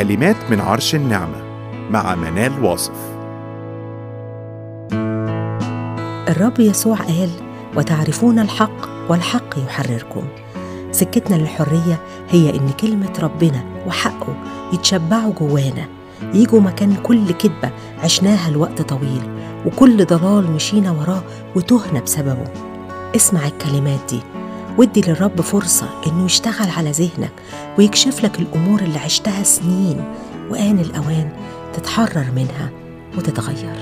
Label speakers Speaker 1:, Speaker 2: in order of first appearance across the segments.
Speaker 1: كلمات من عرش النعمة مع منال واصف
Speaker 2: الرب يسوع قال وتعرفون الحق والحق يحرركم سكتنا للحرية هي إن كلمة ربنا وحقه يتشبعوا جوانا يجوا مكان كل كذبة عشناها لوقت طويل وكل ضلال مشينا وراه وتهنا بسببه اسمع الكلمات دي وادي للرب فرصة إنه يشتغل على ذهنك ويكشف لك الأمور اللي عشتها سنين وآن الأوان تتحرر منها وتتغير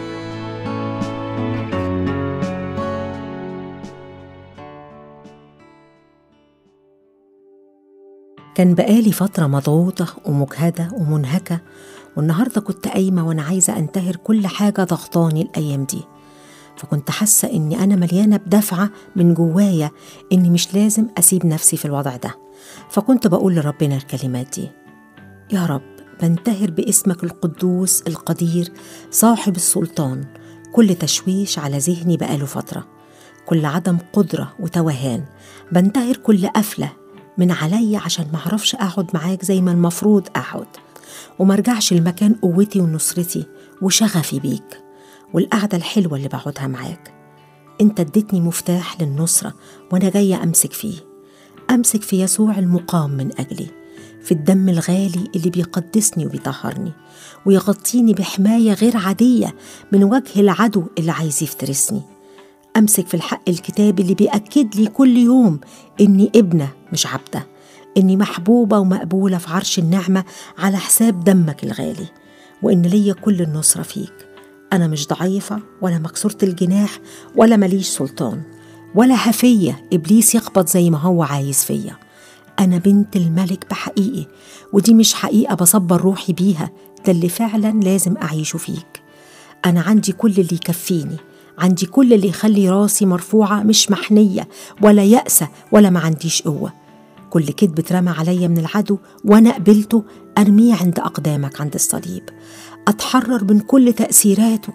Speaker 2: كان بقالي فترة مضغوطة ومجهدة ومنهكة والنهاردة كنت قايمة وأنا عايزة أنتهر كل حاجة ضغطاني الأيام دي فكنت حاسة إني أنا مليانة بدفعة من جوايا إني مش لازم أسيب نفسي في الوضع ده فكنت بقول لربنا الكلمات دي يا رب بنتهر باسمك القدوس القدير صاحب السلطان كل تشويش على ذهني بقاله فترة كل عدم قدرة وتوهان بنتهر كل قفلة من عليا عشان معرفش أقعد معاك زي ما المفروض أقعد ومرجعش لمكان قوتي ونصرتي وشغفي بيك والقعدة الحلوة اللي بقعدها معاك انت اديتني مفتاح للنصرة وانا جاية امسك فيه امسك في يسوع المقام من اجلي في الدم الغالي اللي بيقدسني وبيطهرني ويغطيني بحماية غير عادية من وجه العدو اللي عايز يفترسني أمسك في الحق الكتابي اللي بيأكد لي كل يوم إني ابنة مش عبدة إني محبوبة ومقبولة في عرش النعمة على حساب دمك الغالي وإن ليا كل النصرة فيك أنا مش ضعيفة ولا مكسورة الجناح ولا مليش سلطان ولا هفية إبليس يخبط زي ما هو عايز فيا أنا بنت الملك بحقيقي ودي مش حقيقة بصبر روحي بيها ده اللي فعلا لازم أعيشه فيك أنا عندي كل اللي يكفيني عندي كل اللي يخلي راسي مرفوعة مش محنية ولا يأسة ولا ما عنديش قوة كل كذب اترمى عليا من العدو وأنا قبلته أرميه عند أقدامك عند الصليب أتحرر من كل تأثيرات